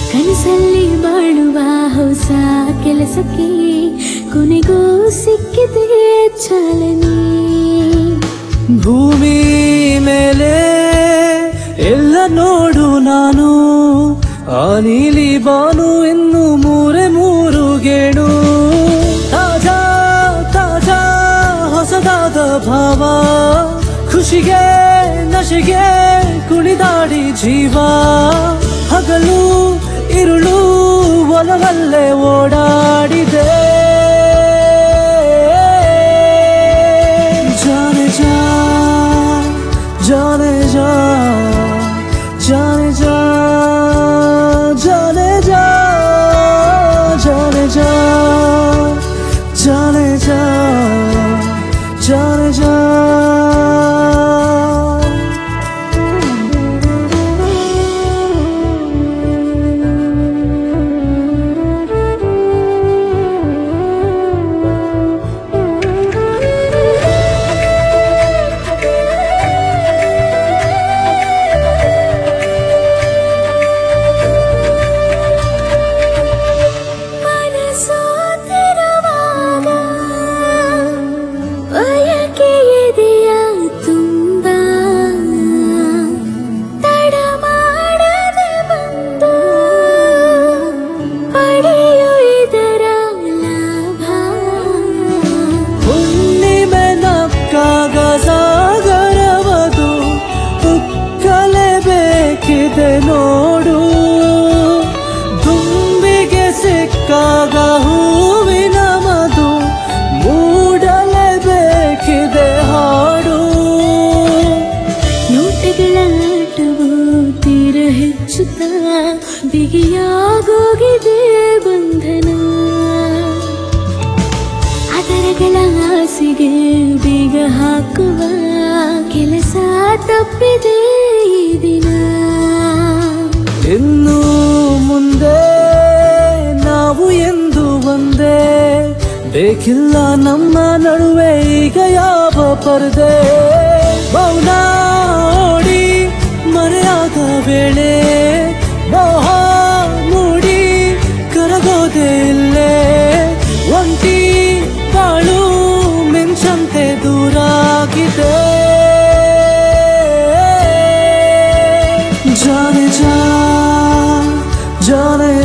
ಕನಸಲ್ಲಿ ಬಾಳುವ ಹೊಸ ಕೆಲಸಕ್ಕೆ ಕೊನೆಗೂ ಸಿಕ್ಕಿದೆ ಚಾಲನೆ ಭೂಮಿ ಮೇಲೆ ಎಲ್ಲ ನೋಡು ನಾನು ಆ ನೀಲಿ ಬಾನು ಇನ್ನು ಮೂರೆ ಮೂರು ಗೇಣು ತಾಜಾ ತಾಜಾ ಹೊಸದಾದ ಭಾವ ಖುಷಿಗೆ ನಶೆಗೆ ಕುಣಿದಾಡಿ ಜೀವ ಹಗಲು ಇರುಳು ಒಲವಲ್ಲೇ ಓಡಾಡಿದೆ जाने जा जाने जा जाने जा जाने जा जाने जा जाने जा जाने जा ಮನಸೋತಿರುವಾಗ ಬಯಕೆ ಇದೆಯ ತುಂಬ ತಡ ಮಾಡದೆ ಬಂದು ಪಡೆಯು ಇದರ ಲಾಭ ಹುಣ್ಣಿಮೆ ನಕ್ಕಾಗ ಸಾಗರವದು ಉಕ್ಕಲೇಬೇಕಿದೆ ನೋಡು ದುಂಬಿಗೆ ಸಿಕ್ಕಾಗ ಹೂವಿನ ಮಧು ಮೂಡಲೇಬೇಕಿದೆ ಹಾಡು ನೋಟಗಳ ಆಟವು ತೀರ ಹೆಚ್ಚುತ್ತಾ ಬಿಗಿಯಾಗೋಗಿದೆ ಬಂಧನ ಅದರಗಳ ಆಸೆಗೆ ಬೀಗ ಹಾಕುವ ಕೆಲಸ ತಪ್ಪಿದೆ ಈ ದಿನ ಇನ್ನು ಮುಂದೆ ನಾವು ಎಂದು ಒಂದೇ ಬೇಕಿಲ್ಲ ನಮ್ಮ ನಡುವೆ ಈಗ ಯಾವ ಪರದೆ ಮೌನ ಓಡಿ ಮರೆಯಾದ ವೇಳೆ ಮೋಹ ಮೂಡಿ ಕರಗೋದೆ ಇಲ್ಲೇ ಒಂಟಿ ಬಾಳು ಮಿಂಚಂತೆ ದೂರಾಗಿದೆ जाने जा जाने